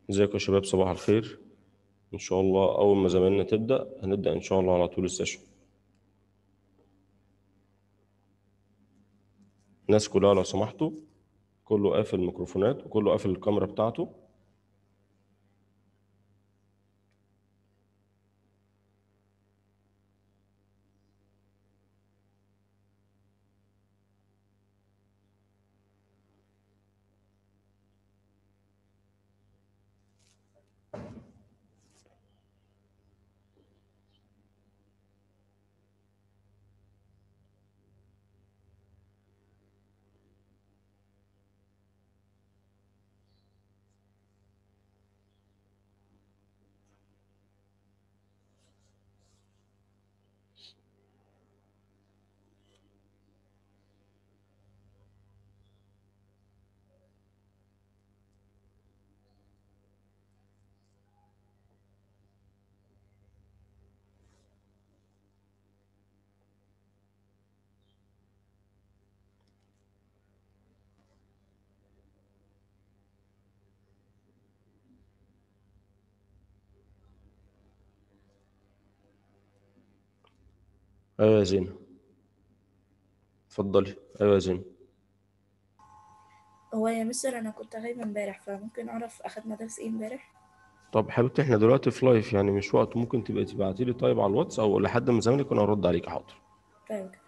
ازيكم يا شباب صباح الخير ان شاء الله اول ما زماننا تبدا هنبدا ان شاء الله على طول السيشن الناس كلها لو سمحتوا كله قافل الميكروفونات وكله قافل الكاميرا بتاعته ايوه يا زينة اتفضلي ايوه يا زينة هو يا مستر انا كنت غايبه امبارح فممكن اعرف اخدنا درس ايه امبارح طب حبيبتي احنا دلوقتي في لايف يعني مش وقت ممكن تبقى تبعتي لي طيب على الواتس او لحد ما زمانك وانا ارد عليك حاضر طيب أوكي.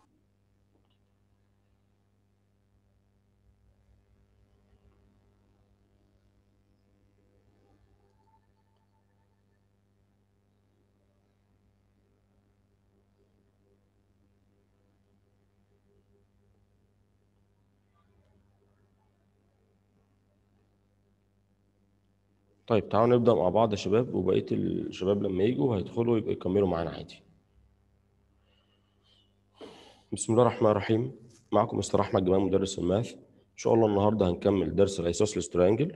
طيب تعالوا نبدأ مع بعض يا شباب وبقية الشباب لما يجوا هيدخلوا يبقى يكملوا معانا عادي بسم الله الرحمن الرحيم معكم مستر أحمد جمال مدرس الماث إن شاء الله النهاردة هنكمل درس الأيسوسيلس تريانجل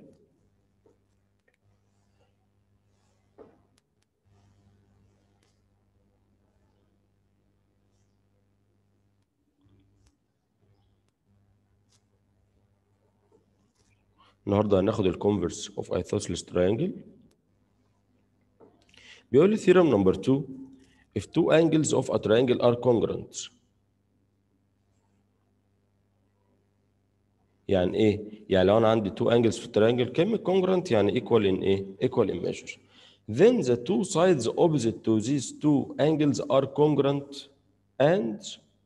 النهارده هناخد الكونفرس اوف ايثوسيلس تريانجل بيقول لي theorem number 2 if two angles of a triangle are congruent يعني ايه؟ يعني لو انا عندي two angles في التريانجل كلمة congruent يعني equal in ايه؟ equal in measure then the two sides opposite to these two angles are congruent and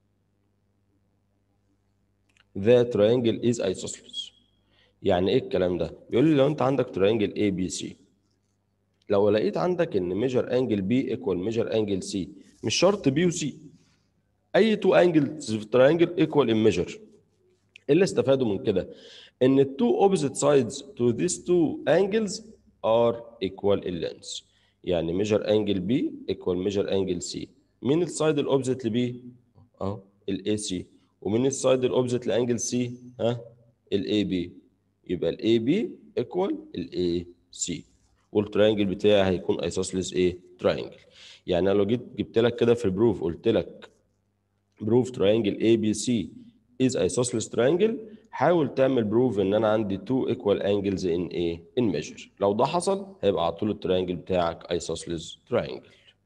the triangle is isosceles يعني ايه الكلام ده؟ بيقول لي لو انت عندك تريانجل اي بي سي لو لقيت عندك ان ميجر انجل بي ايكوال ميجر انجل سي مش شرط بي وسي اي تو انجلز في التريانجل ايكوال ان ميجر ايه اللي استفادوا من كده؟ ان التو اوبوزيت سايدز تو ذيس تو انجلز ار ايكوال ان لينث يعني ميجر انجل بي ايكوال ميجر انجل سي مين السايد الاوبوزيت لبي؟ اهو الاي سي ومين السايد الاوبوزيت لانجل سي؟ ها؟ الاي بي يبقى الاي بي ايكوال الاي سي والتراينجل بتاعي هيكون ايسوسلس ايه تراينجل يعني انا لو جيت جبت لك كده في البروف قلت لك بروف تراينجل اي بي سي از ايسوسلس تراينجل حاول تعمل بروف ان انا عندي تو ايكوال انجلز ان ايه ان ميجر لو ده حصل هيبقى على طول التراينجل بتاعك ايسوسلس تراينجل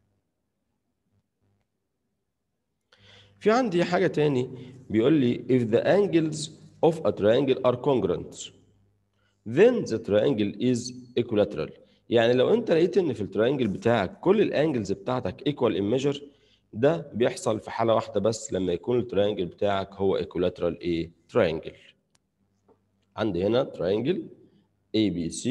في عندي حاجه تاني بيقول لي if the angles of a triangle are congruent then the triangle is equilateral يعني لو انت لقيت ان في التراينجل بتاعك كل الانجلز بتاعتك equal in measure ده بيحصل في حالة واحدة بس لما يكون التراينجل بتاعك هو equilateral ايه triangle عندي هنا تراينجل ABC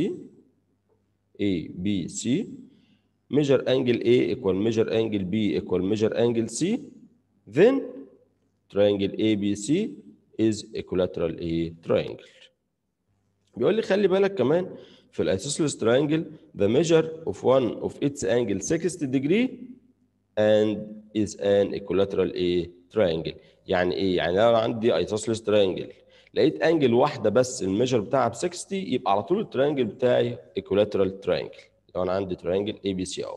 ABC measure angle A equal measure angle B equal measure angle C then triangle ABC is equilateral A triangle بيقول لي خلي بالك كمان في الايسوسيلس تراينجل the measure of one of its angle 60 degree and is an equilateral A triangle يعني ايه يعني لو عندي ايسوسيلس تراينجل لقيت انجل واحده بس الميجر بتاعها ب 60 يبقى على طول التراينجل بتاعي equilateral triangle لو انا عندي تراينجل اي بي سي اهو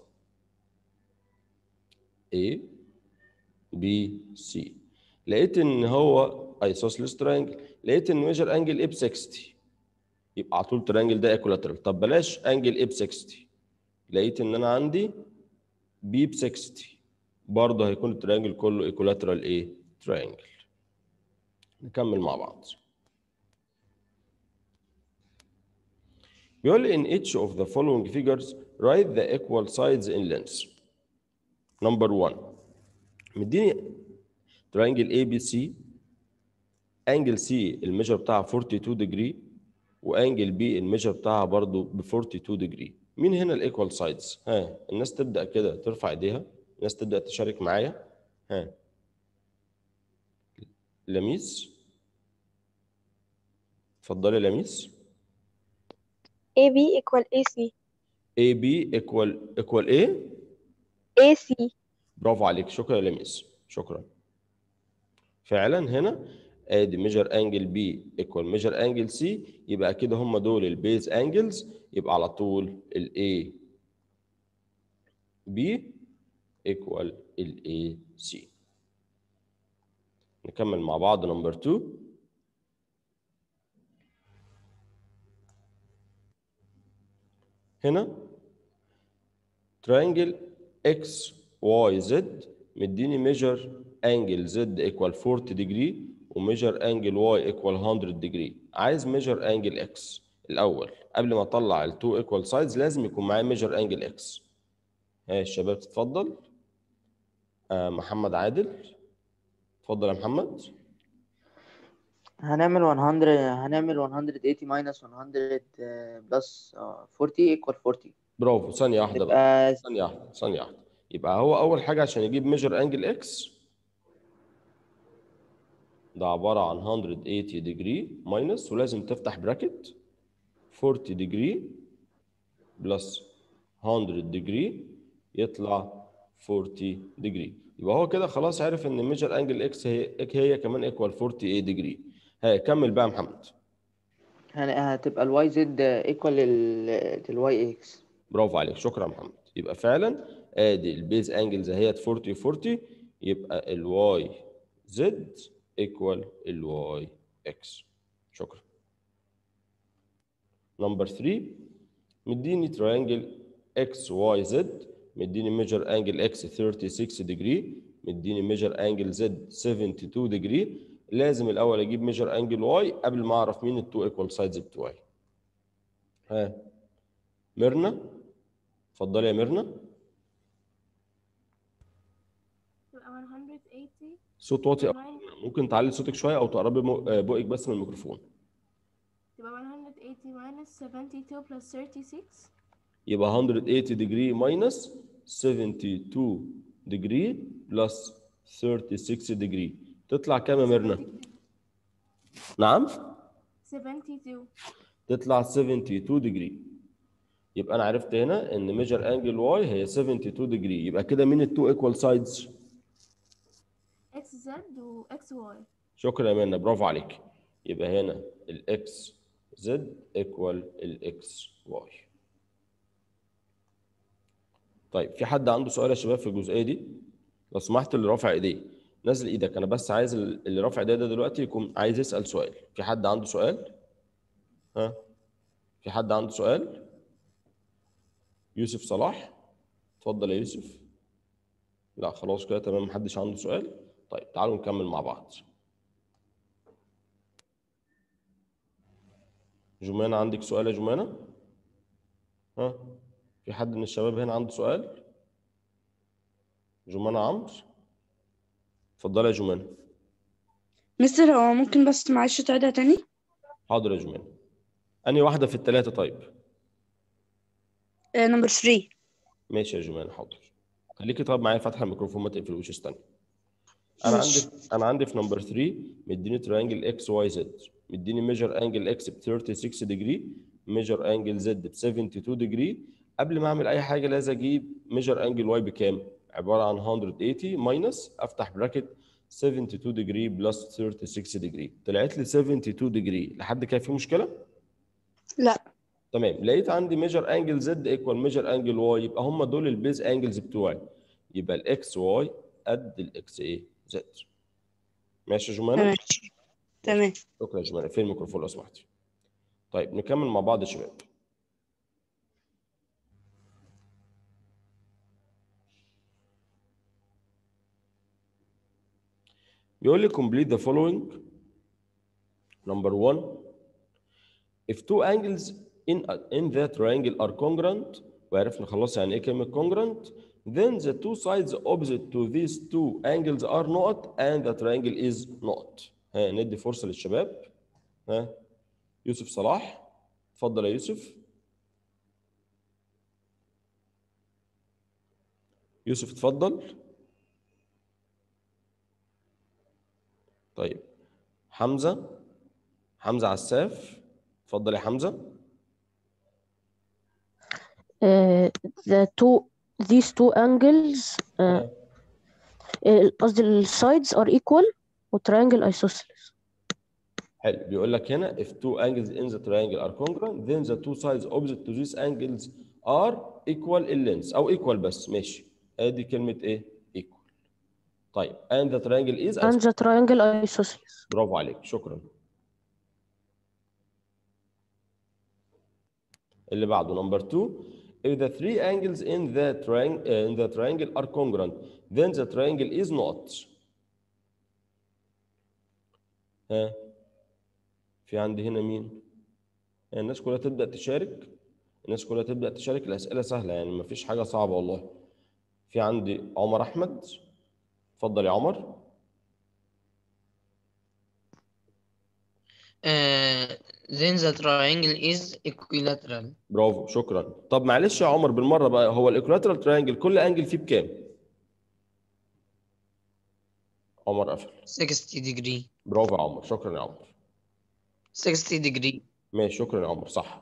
A B C لقيت ان هو ايسوسيلس تراينجل لقيت ان ميجر انجل ايه ب 60 يبقى على طول ترينجل ده ايكولاترال طب بلاش انجل ايه ب 60 لقيت ان انا عندي بي ب 60 برضه هيكون الترينجل كله ايكولاترال ايه ترينجل نكمل مع بعض بيقول لي in each of the following figures write the equal sides in length number one مديني triangle ABC انجل سي الميجر بتاعها 42 ديجري وانجل بي الميجر بتاعها برضو ب 42 ديجري مين هنا الايكوال سايدز ها الناس تبدا كده ترفع ايديها الناس تبدا تشارك معايا ها لميس اتفضلي لميس AB equal AC اي بي ايكوال ايكوال ايه AC برافو عليك شكرا يا لميس شكرا فعلا هنا ادي ميجر انجل بي ايكوال ميجر انجل سي يبقى كده هم دول البيز انجلز يبقى على طول الاي بي ايكوال الاي سي نكمل مع بعض نمبر 2 هنا triangle x y z مديني ميجر انجل z ايكوال 40 ديجري وميجر انجل واي ايكوال 100 ديجري عايز ميجر انجل اكس الاول قبل ما اطلع التو ايكوال سايدز لازم يكون معايا ميجر انجل اكس ها الشباب تتفضل آه محمد عادل اتفضل يا محمد هنعمل 100 هنعمل 180 minus 100 آه، plus آه، 40 equal 40 برافو ثانيه واحده بقى يبقى ثانيه واحده ثانيه واحده يبقى هو اول حاجه عشان يجيب ميجر انجل اكس ده عباره عن 180 ديجري ماينس ولازم تفتح براكت 40 ديجري بلس 100 ديجري يطلع 40 ديجري يبقى هو كده خلاص عرف ان ميجر انجل اكس هي هي كمان ايكوال 48 ديجري هيكمل بقى يا محمد هن- هتبقى الواي زد equal لل للواي اكس برافو عليك شكرا يا محمد يبقى فعلا ادي البيز انجلز اهيت 40 40 يبقى الواي زد ايكوال الواي اكس شكرا نمبر 3 مديني تراينجل اكس واي زد مديني ميجر انجل اكس 36 ديجري مديني ميجر انجل زد 72 ديجري لازم الاول اجيب ميجر انجل واي قبل ما اعرف مين التو ايكوال سايدز بتوعي ها ميرنا اتفضلي يا ميرنا تبقى 180 صوت واطي أوي. minus- ممكن تعلي صوتك شويه او تقربي مو- آه، بقك بس من الميكروفون تبقى 180 minus 72 plus 36 يبقى 180 degree minus 72 degree plus 36 degree تطلع كام يا ميرنا؟ نعم؟ 72 تطلع 72 degree يبقى انا عرفت هنا ان ميجر انجل واي هي 72 degree يبقى كده مين التو ايكوال سايدز؟ اكس زد واكس واي شكرا يا ميرنا برافو عليك يبقى هنا الاكس زد ايكوال الاكس واي طيب في حد عنده سؤال يا شباب في الجزئيه دي لو سمحت اللي رافع ايديه نزل ايدك انا بس عايز اللي رافع ايديه ده دلوقتي يكون عايز يسال سؤال في حد عنده سؤال ها في حد عنده سؤال يوسف صلاح اتفضل يا يوسف لا خلاص كده تمام محدش عنده سؤال طيب تعالوا نكمل مع بعض جمانة عندك سؤال يا جمانة؟ ها؟ في حد من الشباب هنا عنده سؤال؟ جمانة عمرو؟ اتفضلي يا جمانة مستر هو ممكن بس معلش تعيدها تاني حاضر يا جمانة أنهي واحدة في التلاتة طيب؟ نمبر 3 ماشي يا جمانة حاضر خليكي طيب معايا فاتحة الميكروفون ما تقفلوش استنى انا ماشي. عندي انا عندي في نمبر 3 مديني تريانجل اكس واي زد مديني ميجر انجل اكس ب 36 ديجري ميجر انجل زد ب 72 ديجري قبل ما اعمل اي حاجه لازم اجيب ميجر انجل واي بكام عباره عن 180 ماينس افتح براكت 72 ديجري بلس 36 ديجري طلعت لي 72 ديجري لحد كده في مشكله لا تمام لقيت عندي ميجر انجل زد ايكوال ميجر انجل واي يبقى هم دول البيز انجلز بتوعي يبقى الاكس واي قد الاكس ايه زد ماشي يا جمانه تمام تمام شكرا يا جماعه فين الميكروفون لو سمحتي طيب نكمل مع بعض يا شباب بيقول لي complete the following number one if two angles in in the triangle are congruent وعرفنا خلاص يعني ايه كلمة congruent then the two sides opposite to these two angles are not and the triangle is not ها ندي فرصة للشباب ها يوسف صلاح اتفضل يا يوسف يوسف اتفضل طيب حمزة حمزة عساف اتفضل يا حمزة Uh, the two these two angles uh, ها. uh, قصدي ال sides are equal و triangle isosceles حلو بيقول لك هنا if two angles in the triangle are congruent then the two sides opposite to these angles are equal in length او equal بس ماشي ادي كلمة ايه equal طيب and the triangle is and the triangle isosceles برافو عليك شكرا اللي بعده number two if the three angles in the triangle in the triangle are congruent then the triangle is not ها في عندي هنا مين الناس كلها تبدأ تشارك الناس كلها تبدأ تشارك الأسئلة سهلة يعني ما فيش حاجة صعبة والله في عندي عمر أحمد اتفضل يا عمر Uh, then the triangle is equilateral. برافو شكرا طب معلش يا عمر بالمره بقى هو الايكواترال تراينجل كل انجل فيه بكام عمر قفل 60 degree. برافو يا عمر شكرا يا عمر 60 degree. ماشي شكرا يا عمر صح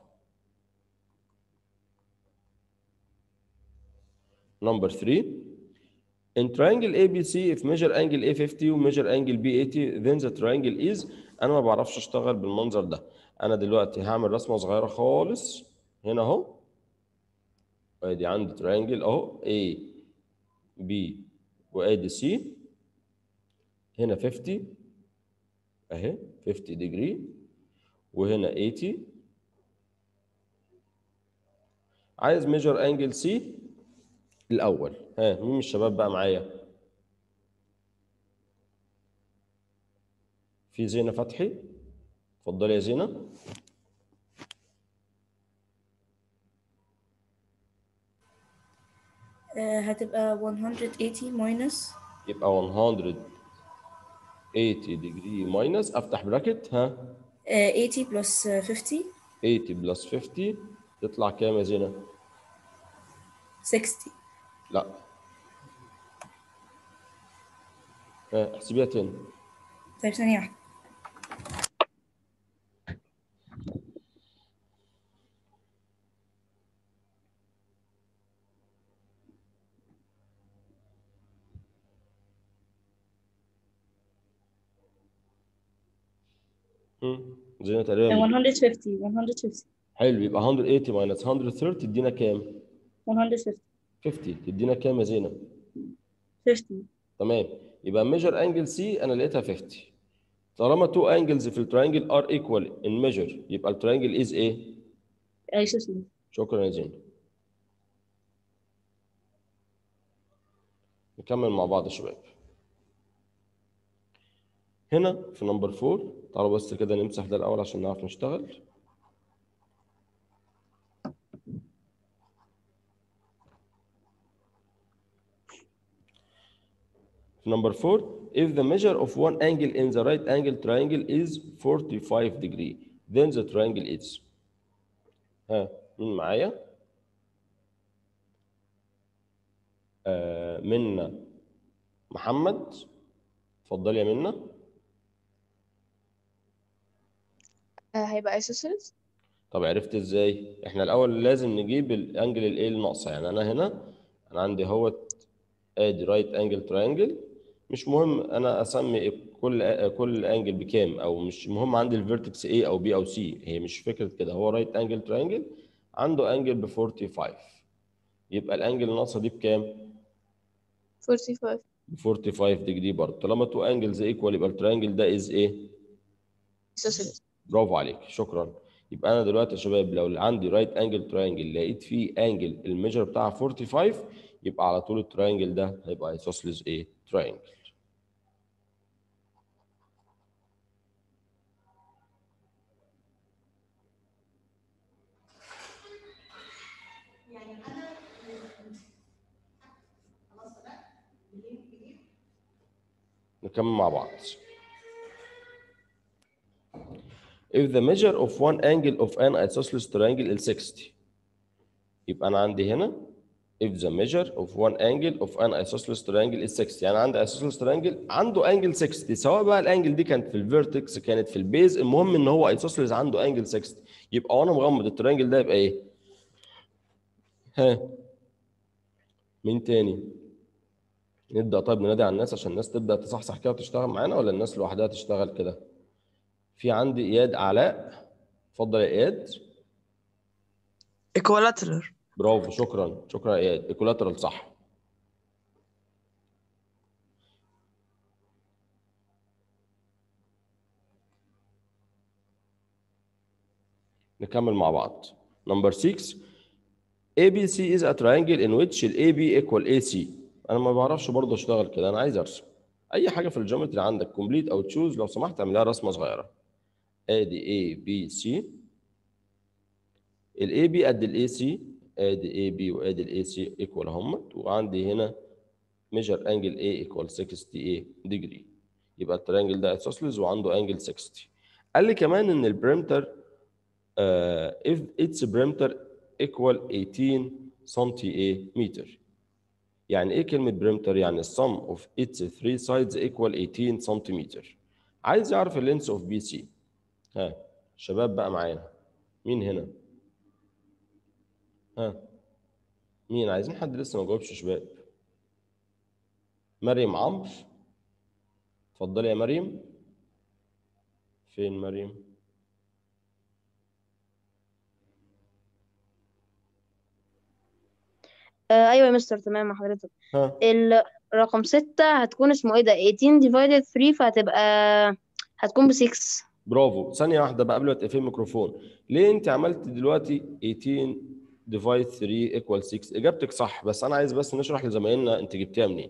نمبر 3 In triangle ABC if measure angle A 50 و measure angle B 80 then the triangle is انا ما بعرفش اشتغل بالمنظر ده انا دلوقتي هعمل رسمه صغيره خالص هنا اهو ادي عندي تريانجل اهو A B وادي C هنا 50 اهي 50 degree وهنا 80 عايز ميجر انجل سي الاول ها مين من الشباب بقى معايا في زينة فتحي اتفضلي يا زينة آه، هتبقى 180 minus يبقى 180 degree minus افتح براكت ها آه، 80 plus آه، 50 80 بلس 50 تطلع كام يا زينة 60 لا ها احسبيها تاني طيب ثانية واحدة هم، زينة تقريبا 150 150 حلو يبقى 180 minus 130 تدينا كام 150 50 تدينا كام يا زينة 50 تمام يبقى ميجر انجل سي انا لقيتها 50 طالما تو انجلز في التراينجل ار ايكوال ان ميجر يبقى التراينجل از ايه isosceles شكرا يا زين نكمل مع بعض يا شباب هنا في نمبر 4 تعالوا بس كده نمسح ده الاول عشان نعرف نشتغل Number four, if the measure of one angle in the right angle triangle is 45 degree, then the triangle is. ها مين معايا؟ آه منا محمد اتفضلي يا منا آه، هيبقى isosceles طب عرفت ازاي؟ احنا الاول لازم نجيب الانجل الايه الناقصه يعني انا هنا انا عندي اهوت ادي رايت انجل تراينجل مش مهم انا اسمي كل كل انجل بكام او مش مهم عندي الفيرتكس A او B او C هي مش فكره كده هو رايت انجل تراينجل عنده انجل ب 45 يبقى الانجل الناقصه دي بكام؟ 45 ب 45 ديجري برضه طالما تو انجلز ايكوال يبقى التراينجل ده از ايه؟ isosceles برافو عليك شكرا يبقى انا دلوقتي يا شباب لو عندي رايت انجل تراينجل لقيت فيه انجل الميجر بتاعها 45 يبقى على طول التراينجل ده هيبقى ايسوسلز ايه تراينجل نكمل مع بعض if the measure of one angle of an isosceles triangle is 60 يبقى انا عندي هنا if the measure of one angle of an isosceles triangle is 60 يعني عندي isosceles triangle عنده انجل 60 سواء بقى الانجل دي كانت في الفيرتكس كانت في البيز المهم ان هو isosceles عنده انجل 60 يبقى وانا مغمض الترينجل ده يبقى ايه؟ ها مين تاني؟ نبدا طيب ننادي على الناس عشان الناس تبدا تصحصح كده وتشتغل معانا ولا الناس لوحدها تشتغل كده؟ في عندي اياد علاء اتفضل يا اياد equilateral برافو شكرا شكرا يا اياد ايكولاترال صح نكمل مع بعض نمبر 6 ABC is a triangle in which ال AB equal AC انا ما بعرفش برضه اشتغل كده انا عايز ارسم اي حاجه في الجيومتري عندك كومبليت او تشوز لو سمحت اعملها رسمه صغيره ادي A B C ال AB قد ال AC ادي AB وادي ال AC ايكوال اهمت وعندي هنا ميجر انجل A equal 60 A ديجري يبقى الترينجل ده اسوسلز وعنده انجل 60 قال لي كمان ان البريمتر uh, if its perimeter equal 18 سنتيمتر يعني ايه كلمة بريمتر؟ يعني السم of its three sides equal 18 سنتيمتر عايز يعرف اللينس اوف بي سي ها شباب بقى معانا مين هنا؟ ها مين عايزين حد لسه ما جاوبش شباب مريم عمرو اتفضلي يا مريم فين مريم؟ آه ايوه يا مستر تمام مع حضرتك ها الرقم ستة هتكون اسمه ايه ده 18 divided 3 فهتبقى هتكون ب 6 برافو ثانية واحدة بقى قبل ما تقفل الميكروفون ليه انت عملت دلوقتي 18 ديفايد 3 ايكوال 6 اجابتك صح بس انا عايز بس نشرح لزمايلنا انت جبتيها منين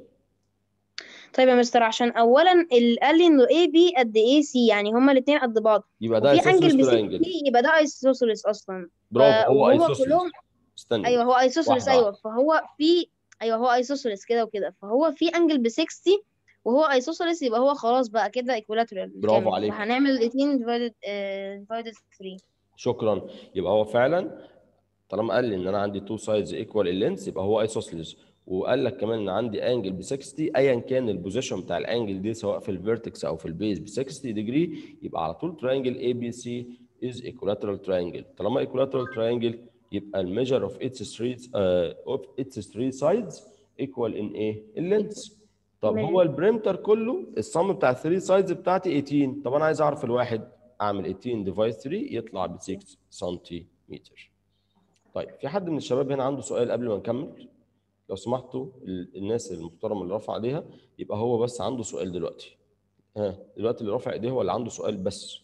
طيب يا مستر عشان اولا ال- قال لي انه اي بي قد اي سي يعني هما الاثنين قد بعض يبقى ده وفي انجل ايسوسيلس ب 60 تراينجل يبقى ده ايسوسيلس اصلا برافو هو وهو ايسوسيلس كلهم استني ايوه هو ايسوسيلس واحدة ايوه واحدة فهو في ايوه هو ايسوسيلس كده وكده فهو في انجل ب 60 وهو ايسوسيلس يبقى هو خلاص بقى كده ايكولاترال برافو كامل عليك فهنعمل 18 divided آه divided 3 شكرا يبقى هو فعلا طالما قال لي ان انا عندي تو سايدز ايكوال اللينس يبقى هو ايسوسيلس وقال لك كمان ان عندي انجل ب 60 ايا كان البوزيشن بتاع الانجل دي سواء في الفيرتكس او في البيز ب 60 ديجري يبقى على طول تراينجل اي بي سي از ايكولاترال تراينجل طالما ايكولاترال تراينجل يبقى الميجر اوف اتس 3 اوف اتس 3 سايدز ايكوال ان ايه اللينس طب هو تمام البريمتر كله الصم بتاع الثري سايدز بتاعتي 18 طب انا عايز اعرف الواحد اعمل 18 ديفايد 3 يطلع ب 6 سنتيمتر طيب في حد من الشباب هنا عنده سؤال قبل ما نكمل لو سمحتوا ال- الناس المحترمه اللي رفع ايديها يبقى هو بس عنده سؤال دلوقتي ها دلوقتي اللي رفع ايديه هو اللي عنده سؤال بس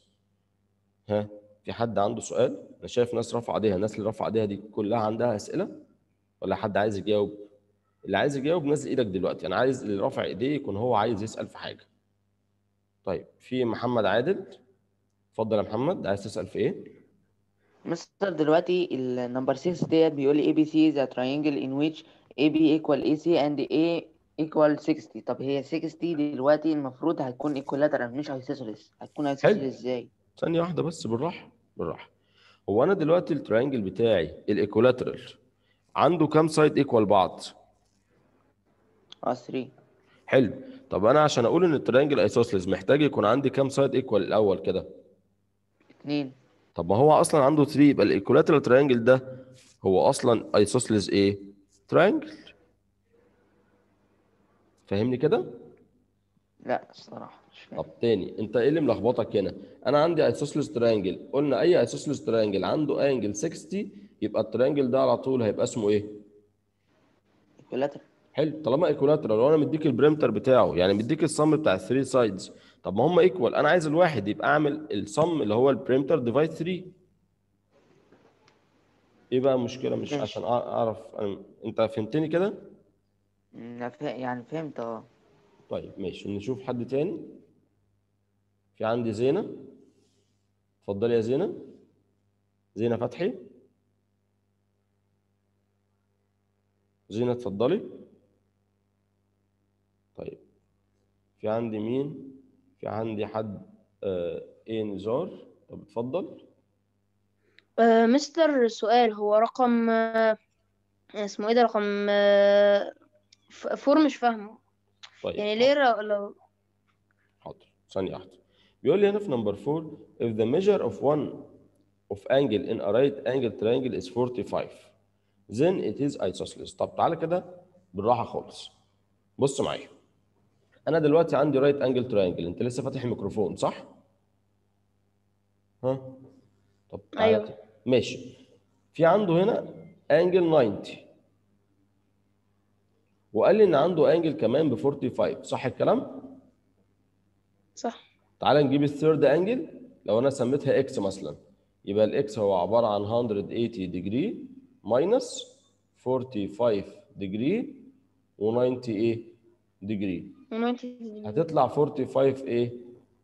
ها في حد عنده سؤال انا شايف ناس رفع ايديها الناس اللي رفع ايديها دي كلها عندها اسئله ولا حد عايز يجاوب اللي عايز يجاوب نزل ايدك دلوقتي انا عايز اللي رافع ايديه يكون هو عايز يسال في حاجه طيب في محمد عادل اتفضل يا محمد عايز تسال في ايه مستر دلوقتي النمبر 6 ديت بيقول لي ABC is a triangle in which AB equal AC and A equal 60 طب هي 60 دلوقتي المفروض هتكون equilateral مش isosceles هتكون isosceles حلو ازاي؟ ثانيه واحده بس بالراحه بالراحه هو انا دلوقتي التراينجل بتاعي الايكولاترال عنده كام سايد ايكوال بعض اه 3 حلو طب انا عشان اقول ان التراينجل ايسوسلز محتاج يكون عندي كام سايد ايكوال الاول كده 2 طب ما هو اصلا عنده 3 يبقى الايكولاترال تراينجل ده هو اصلا ايسوسلز ايه تراينجل فاهمني كده لا الصراحة مش فاهم طب تاني انت ايه اللي ملخبطك هنا انا عندي ايسوسلز تراينجل قلنا اي ايسوسلز تراينجل عنده انجل 60 يبقى التراينجل ده على طول هيبقى اسمه ايه equilateral حلو طالما ايكولاترال وانا مديك البريمتر بتاعه يعني مديك الصم بتاع الثري سايدز طب ما هم ايكوال انا عايز الواحد يبقى اعمل الصم اللي هو البريمتر ديفايد 3 ايه بقى المشكله مش ماشي. عشان أع- اعرف أنا... انت فهمتني كده أنا فا- يعني فهمت اه طيب ماشي نشوف حد تاني في عندي زينة اتفضلي يا زينة زينة فتحي زينة اتفضلي طيب في عندي مين في عندي حد آه ايه نزار طب اتفضل آه مستر سؤال هو رقم آه اسمه ايه ده رقم آه ف- فور مش فاهمه طيب يعني ليه ر- لو حاضر ثانية واحدة بيقول لي هنا في نمبر 4 if the measure of one of angle in a right angle triangle is 45 then it is isosceles طب تعالى كده بالراحة خالص بص معايا أنا دلوقتي عندي right angle triangle أنت لسه فاتح الميكروفون صح؟ ها؟ طب تعالى أيوه. كده. ماشي في عنده هنا angle 90 وقال لي إن عنده angle كمان ب 45 صح الكلام؟ صح تعال نجيب الثيرد انجل لو انا سميتها اكس مثلا يبقى الاكس هو عباره عن 180 ديجري ماينس 45 ديجري و90 ايه ديجري هتطلع 45 ايه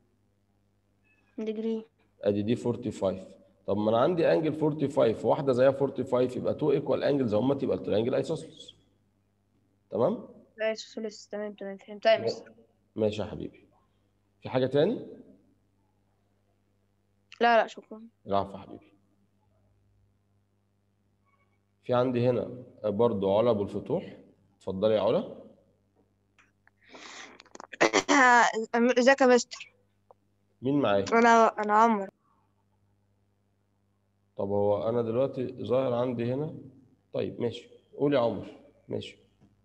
ديجري ادي دي 45 طب ما انا عندي انجل 45 واحده زيها 45 يبقى 2 ايكوال انجلز هم تبقى التريانجل ايسوسيلس تمام ايسوسيلس تمام تمام فهمتها يا مستر ماشي يا حبيبي في حاجه تاني لا لا شكرا العفو يا حبيبي في عندي هنا برضو علا ابو الفتوح اتفضلي يا علا ازيك يا مستر مين معايا انا انا عمر طب هو انا دلوقتي ظاهر عندي هنا طيب ماشي قول يا عمر ماشي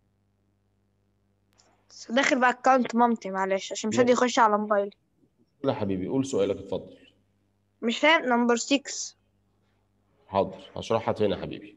بس داخل باكونت مامتي معلش عشان مش راضي ماشي. يخش على موبايلي قول يا حبيبي قول سؤالك اتفضل مش فاهم نمبر 6 حاضر هشرحها تاني يا حبيبي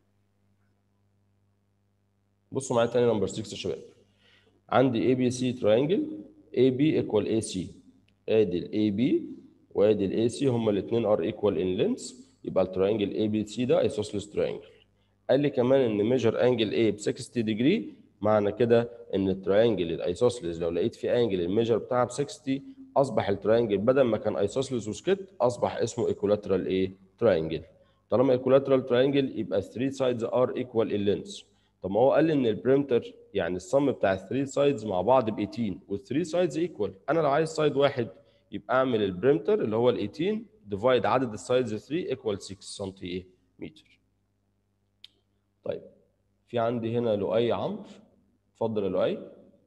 بصوا معايا تاني نمبر 6 يا شباب عندي اي بي سي تراينجل اي بي ايكوال اي سي ادي الاي بي وادي الاي سي هما الاثنين ار ايكوال ان لينس يبقى التراينجل اي بي سي ده ايسوسلس تراينجل قال لي كمان ان ميجر انجل اي ب 60 ديجري معنى كده ان التراينجل الايسوسلس لو لقيت في انجل الميجر بتاعها ب 60 اصبح التراينجل بدل ما كان ايسوسلس وسكت اصبح اسمه ايكولاترال ايه تراينجل طالما ايكولاترال تراينجل يبقى 3 سايدز ار ايكوال ان لينس طب ما هو قال لي ان البريمتر يعني الصم بتاع ال 3 سايدز مع بعض ب 18 وال 3 سايدز ايكوال انا لو عايز سايد واحد يبقى اعمل البريمتر اللي هو ال 18 ديفايد عدد السايدز 3 ايكوال 6 سم ايه متر طيب في عندي هنا لؤي عمرو اتفضل يا لؤي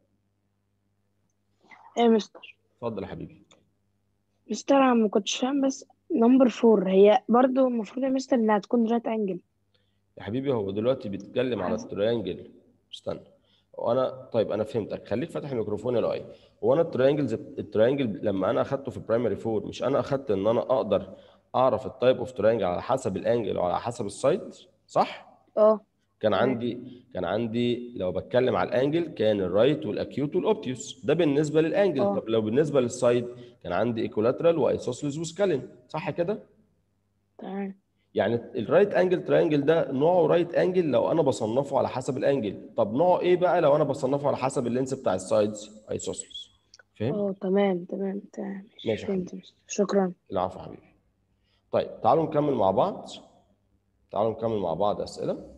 ايه يا مستر اتفضل يا حبيبي مستر انا ما كنتش فاهم بس نمبر 4 هي برضو المفروض يا مستر انها تكون رايت انجل يا حبيبي هو دلوقتي بيتكلم على التريانجل استنى وانا طيب انا فهمتك خليك فاتح الميكروفون يا لؤي هو انا التريانجلز التريانجل لما انا اخدته في برايمري 4 مش انا اخدت ان انا اقدر اعرف التايب اوف تريانجل على حسب الانجل وعلى حسب السايد صح؟ اه كان عندي كان عندي لو بتكلم على الانجل كان الرايت والاكيوت والاوبتيوس ده بالنسبه للانجل آه. طب لو بالنسبه للسايد كان عندي ايكولاترال وايسوسلس وسكالين صح كده؟ تمام يعني الرايت انجل تراينجل ده نوعه رايت انجل لو انا بصنفه على حسب الانجل طب نوعه ايه بقى لو انا بصنفه على حسب اللينس بتاع السايدز ايسوسلس فهمت اه تمام تمام تمام ماشي يا فهمت يا مستر شكرا العفو يا حبيبي طيب تعالوا نكمل مع بعض تعالوا نكمل مع بعض اسئله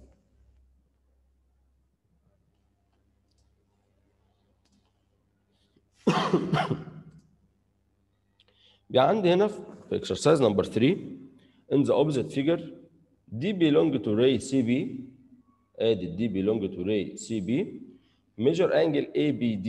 بقى عندي هنا في exercise number 3 in the opposite figure D belong to ray CB ادي D belong to ray CB measure angle ABD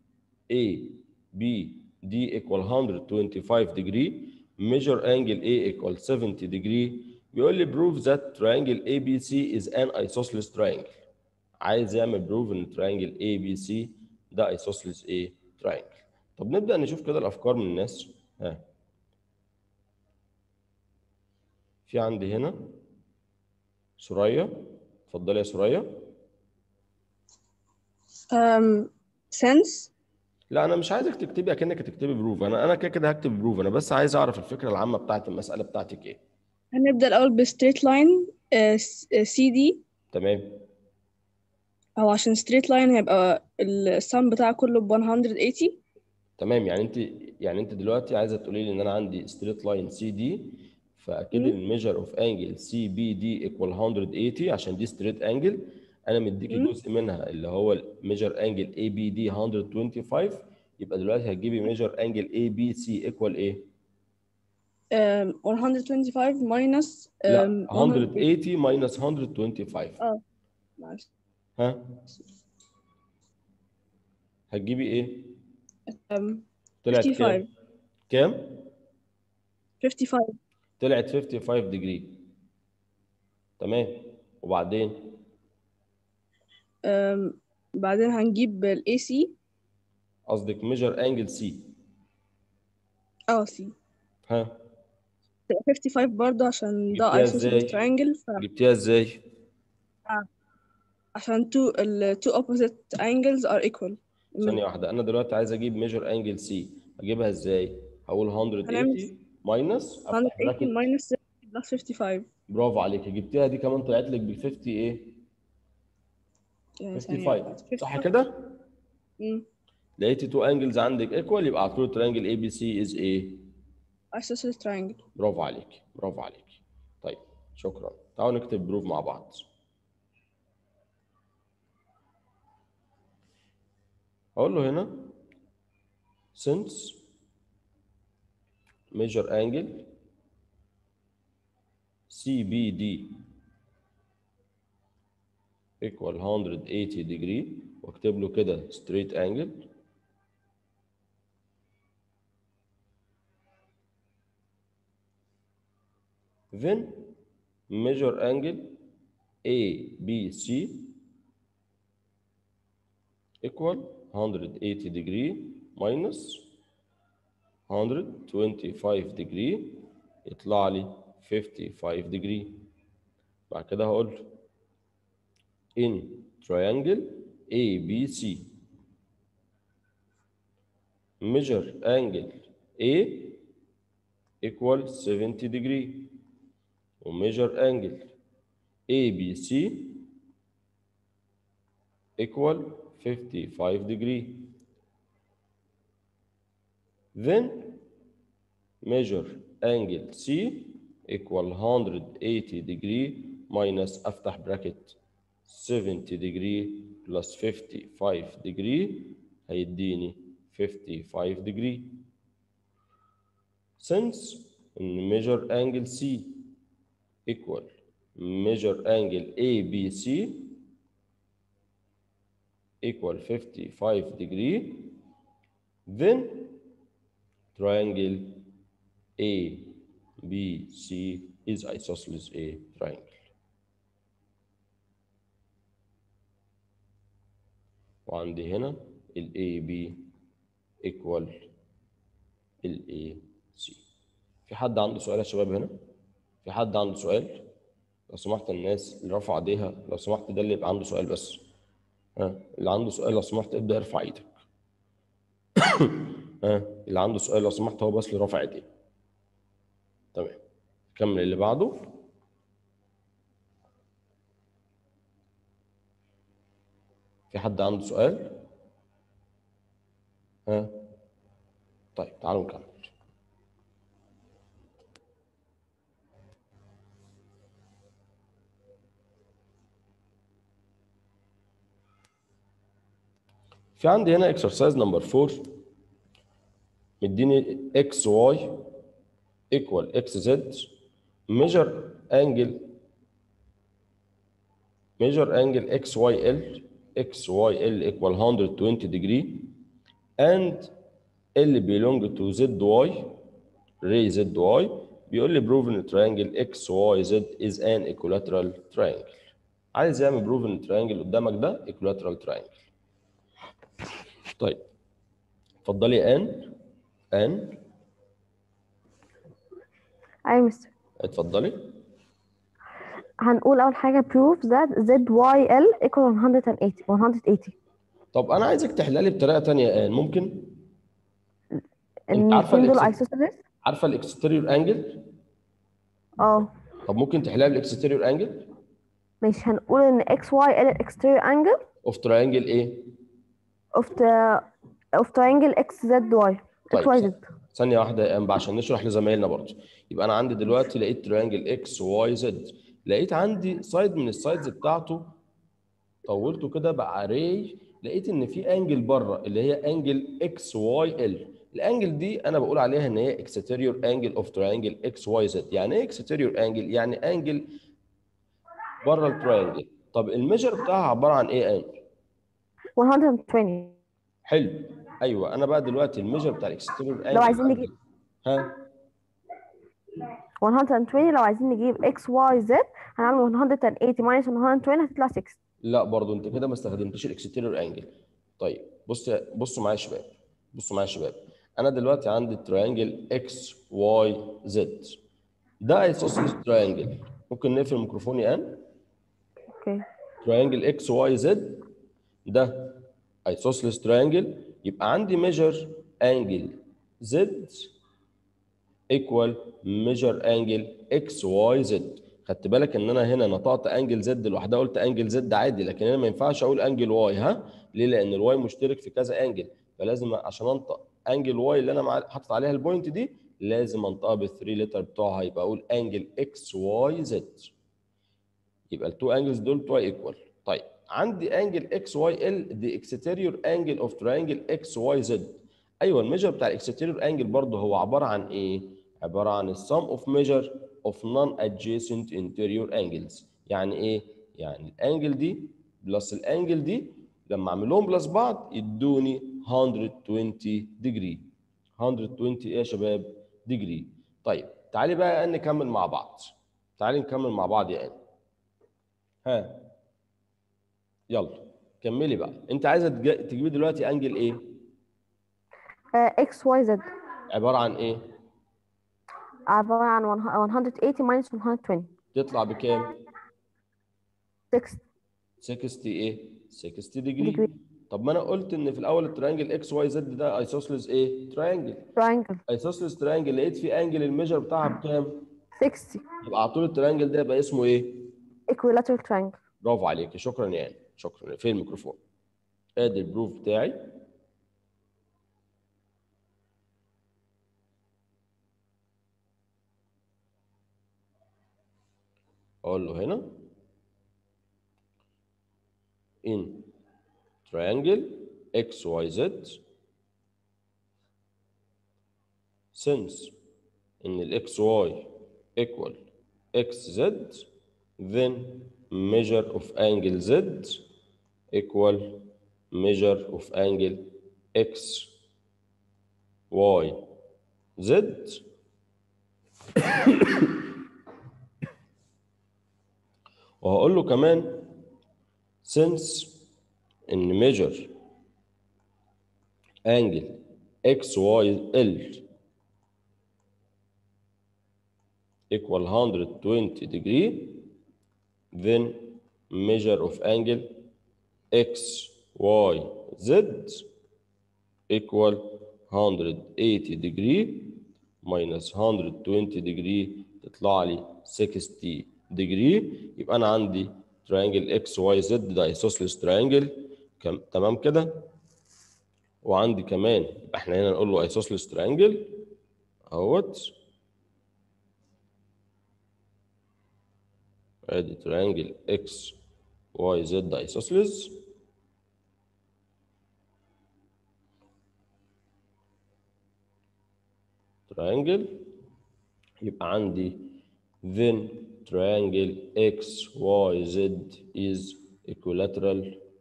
ABD equal 125 degree measure angle A equal 70 degree بيقول لي prove that triangle ABC is an isosceles triangle عايز يعمل prove ان triangle ABC ده isosceles A triangle طب نبدأ نشوف كده الأفكار من الناس ها في عندي هنا سوريا اتفضلي يا سوريا um, sense لا انا مش عايزك تكتبي اكنك هتكتبي بروف انا انا كده كده هكتب بروف انا بس عايز اعرف الفكره العامه بتاعت المساله بتاعتك ايه هنبدأ الأول بستريت لاين سي دي تمام او عشان ستريت لاين هيبقى السم بتاعه كله ب 180 تمام يعني انت يعني انت دلوقتي عايزه تقولي لي ان انا عندي ستريت لاين سي دي فاكيد مم. الميجر اوف انجل سي بي دي ايكوال 180 عشان دي ستريت انجل انا مديكي مم. جزء منها اللي هو الميجر انجل اي بي دي 125 يبقى دلوقتي هتجيبي ميجر انجل اي بي سي ايكوال ايه؟ um, 125 minus لا um, 180 ماينس 125 اه معلش ها هتجيبي ايه؟ um, طلعت كام؟ 55 كام؟ 55 طلعت 55 ديجري تمام وبعدين um, بعدين هنجيب ال AC قصدك ميجر انجل سي اه سي ها 55 برضه عشان ده جبتيها isosceles ازاي؟ triangle ف جبتيها ازاي؟ عشان two ال two opposite angles are equal ثانية واحدة أنا دلوقتي عايز أجيب ميجر أنجل سي أجيبها إزاي؟ هقول 180 هنعمل ماينس أفتح 180 براكت minus 60 plus 55 برافو عليك جبتيها دي كمان طلعت لك بال 50 إيه؟ يعني ثانية 55 واحدة. صح كده؟ مم. لقيتي تو انجلز عندك ايكوال يبقى على طول ترينجل اي بي سي از ايه؟ isosceles triangle برافو عليك برافو عليك طيب شكرا تعالوا نكتب بروف مع بعض اقول له هنا since measure angle CBD equal 180 degree واكتب له كده straight angle then measure angle ABC equal 180 degree minus 125 degree يطلع لي 55 degree بعد كده هقول له in triangle ABC measure angle A equal 70 degree وmeasure angle ABC equal 55 degree then measure angle C equal 180 degree minus افتح bracket 70 degree plus 55 degree هيديني 55 degree since in measure angle C equal measure angle ABC equal 55 degree then triangle ABC is isosceles A triangle وعندي هنا ال AB equal ال AC في حد عنده سؤال يا شباب هنا؟ في حد عنده سؤال؟ لو سمحت الناس اللي رفع ايديها لو سمحت ده اللي يبقى عنده سؤال بس ها اللي عنده سؤال لو سمحت ابدا ارفع ايدك ها اللي عنده سؤال لو سمحت هو بس اللي رافع ايديه تمام كمل اللي بعده في حد عنده سؤال ها طيب تعالوا نكمل في عندي هنا اكسرسايز نمبر 4 مديني اكس واي ايكوال اكس زد ميجر انجل ميجر انجل اكس واي ال اكس واي ال ايكوال 120 degree and L belong to ZY ray ZY بيقول لي prove in triangle XYZ is an equilateral triangle عايز يعمل prove in triangle قدامك ده equilateral triangle طيب اتفضلي ان ان أي مستر اتفضلي هنقول أول حاجة prove that ZYL equal 180 180 طب انا عايزك تحلها لي بطريقه ثانيه يا ان ممكن انت إن عارفه الاتنين دول الإكس... isosceles عارفه الاكستيريور انجل اه طب ممكن تحلها بالاكستيريور انجل مش هنقول ان اكس واي ال exterior angle اوف تراينجل ايه of the of triangle x z y x y z ثانيه واحده يا انبا عشان نشرح لزمايلنا برضه يبقى انا عندي دلوقتي لقيت تراينجل اكس واي زد لقيت عندي سايد من السايدز بتاعته طولته كده بقى ري لقيت ان في انجل بره اللي هي انجل اكس واي ال الانجل دي انا بقول عليها ان هي اكستيريور انجل اوف تراينجل اكس واي زد يعني ايه اكستيريور انجل يعني انجل بره التراينجل طب الميجر بتاعها عباره عن ايه انجل 120 حلو ايوه انا بقى دلوقتي الميجر بتاع الاكستيريور انجل لو عايزين نجيب ها 120 لو عايزين نجيب x y z هنعمل 180 minus 120 هتطلع 6 لا برضو انت كده ما استخدمتش الاكستيريور انجل طيب بص بصوا معايا يا شباب بصوا معايا يا شباب انا دلوقتي عندي تراينجل اكس واي زد ده ايسوسيلس تراينجل ممكن نقفل الميكروفون يا ان اوكي تراينجل اكس واي زد ده ايسوسيلس تراينجل يبقى عندي ميجر انجل زد ايكوال ميجر انجل اكس واي زد خدت بالك ان انا هنا نطقت انجل زد لوحدها قلت انجل زد عادي لكن انا ما ينفعش اقول انجل واي ها ليه لان الواي مشترك في كذا انجل فلازم عشان انطق انجل واي اللي انا مع- حاطط عليها البوينت دي لازم انطقها بالثري لتر بتوعها يبقى اقول انجل اكس واي زد يبقى التو انجلز دول بتوع ايكوال طيب عندي انجل اكس واي ال دي اكستيريور انجل اوف تراينجل اكس واي زد ايوه الميجر بتاع الاكستيريور انجل برضه هو عباره عن ايه عباره عن السم اوف ميجر اوف نون ادجيسنت انتيريور انجلز يعني ايه يعني الانجل دي بلس الانجل دي لما اعمل لهم بلس بعض يدوني 120 ديجري 120 ايه يا شباب ديجري طيب تعالي بقى يا ان نكمل مع بعض تعالي نكمل مع بعض يا ان ها يلا كملي بقى انت عايزه تج- تجيبي دلوقتي انجل ايه آه، x y z عباره عن ايه عبارة عن 180 minus 120 تطلع بكام 6 60 ايه 60 ديجري degree طب ما انا قلت ان في الاول التريانجل اكس واي زد ده ايسوسلس ايه تريانجل triangle ايسوسلس تريانجل لقيت في انجل الميجر بتاعها بكام 60 يبقى على طول التريانجل ده يبقى اسمه ايه equilateral triangle برافو عليك شكرا يا يعني. شكرا فين الميكروفون ادي البروف بتاعي اقول له هنا in triangle xyz since ان ال xy equal xz then measure of angle z equal measure of angle x y z وهقول له كمان since ان measure angle x y l equal 120 degree then measure of angle x y z equal 180 degree minus 120 degree تطلع لي 60 degree يبقى انا عندي triangle x y z ده isosceles triangle كم تمام كده وعندي كمان يبقى احنا هنا نقول له isosceles triangle اهوت ادي triangle x y z ده isosceles triangle يبقى عندي then triangle x y z is equilateral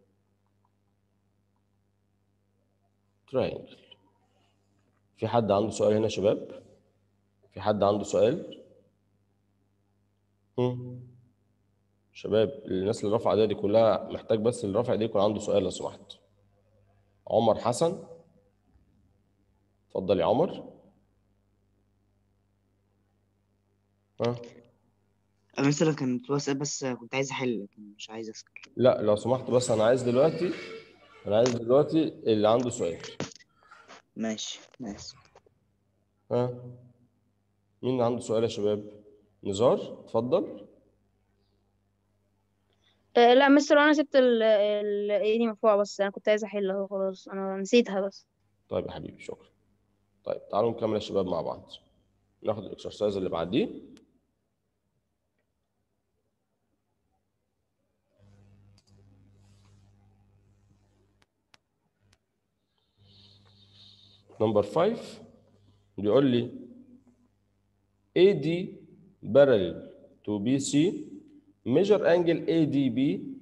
triangle في حد عنده سؤال هنا يا شباب في حد عنده سؤال هم؟ شباب الناس اللي رفع ايديها دي كلها محتاج بس اللي رفع ايديه يكون عنده سؤال لو سمحت عمر حسن اتفضل يا عمر ها أنا مثلا كنت بسأل بس كنت عايز أحل لكن مش عايز أسأل لا لو سمحت بس انا عايز دلوقتي انا عايز دلوقتي اللي عنده سؤال ماشي ماشي ها مين اللي عنده سؤال يا شباب نزار اتفضل آه لا مستر انا سبت ال ال ايه دي مرفوعة بس انا كنت عايزة احل اهو خلاص انا نسيتها بس طيب يا حبيبي شكرا طيب تعالوا نكمل يا شباب مع بعض ناخد الاكسرسايز اللي بعديه نمبر 5 بيقول لي AD parallel to BC measure angle ADB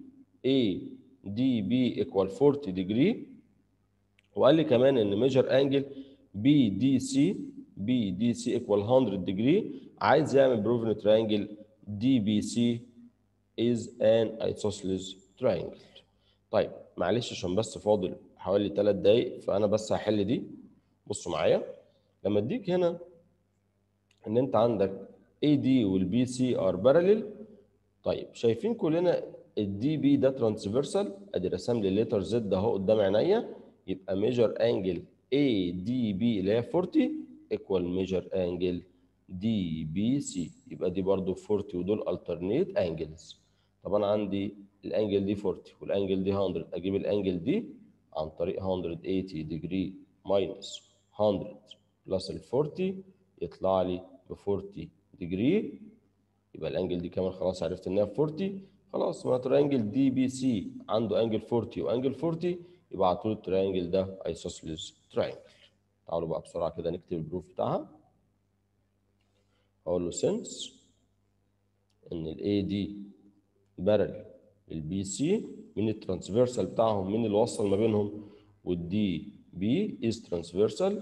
ADB equal 40 degree وقال لي كمان ان measure angle BDC BDC equal 100 degree عايز يعمل proof ان triangle DBC is an isosceles triangle طيب معلش عشان بس فاضل حوالي 3 دقايق فانا بس هحل دي بصوا معايا لما اديك هنا ان انت عندك AD والبي سي ار بارلل طيب شايفين كلنا الدي بي ده ترانسفيرسال ادي رسم لي الليتر زد اهو قدام عينيا يبقى ميجر انجل اي دي بي اللي هي 40 ايكوال ميجر انجل دي بي سي يبقى دي برضو 40 ودول الترنيت انجلز طب انا عندي الانجل دي 40 والانجل دي 100 اجيب الانجل دي عن طريق 180 ديجري ماينس 100 بلس ال 40 يطلع لي ب 40 ديجري يبقى الانجل دي كمان خلاص عرفت انها 40 خلاص ما ترينجل دي بي سي عنده انجل 40 وانجل 40 يبقى على طول الترينجل ده ايسوسيلس ترينجل تعالوا بقى بسرعه كده نكتب البروف بتاعها اقول له since ان الاي دي بارل البي سي من الترانسفيرسال بتاعهم مين اللي وصل ما بينهم والدي بي از ترانسفيرسال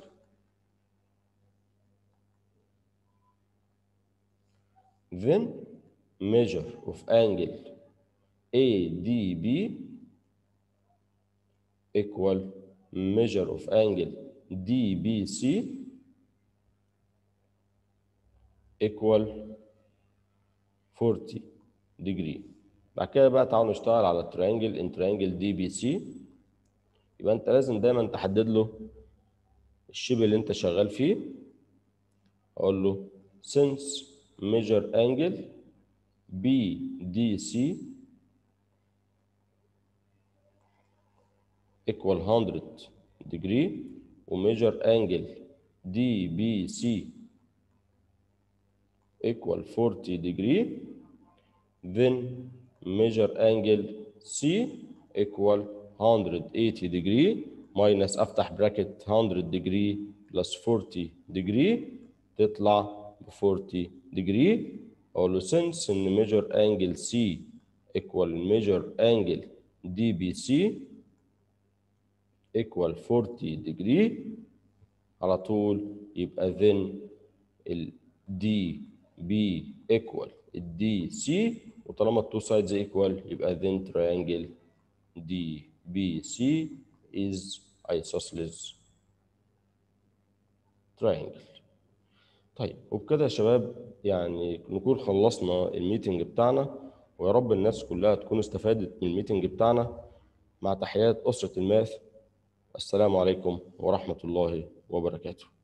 then measure of angle ADB equal measure of angle DBC equal 40 degree بعد كده بقى تعالوا نشتغل على التريانجل ان تريانجل دي بي سي يبقى انت لازم دايما تحدد له الشبه اللي انت شغال فيه اقول له since measure angle BDC equal 100 degree وmeasure angle DBC equal 40 degree then measure angle C equal 180 degree minus افتح bracket 100 degree plus 40 degree تطلع ب 40 degree اقول له since ان measure angle C equal measure angle DBC equal 40 degree على طول يبقى then ال DB equal ال DC وطالما التو sides equal يبقى then triangle DBC is isosceles triangle طيب وبكده يا شباب يعني نكون خلصنا الميتنج بتاعنا ويا رب الناس كلها تكون استفادت من الميتنج بتاعنا مع تحيات أسرة الماث السلام عليكم ورحمة الله وبركاته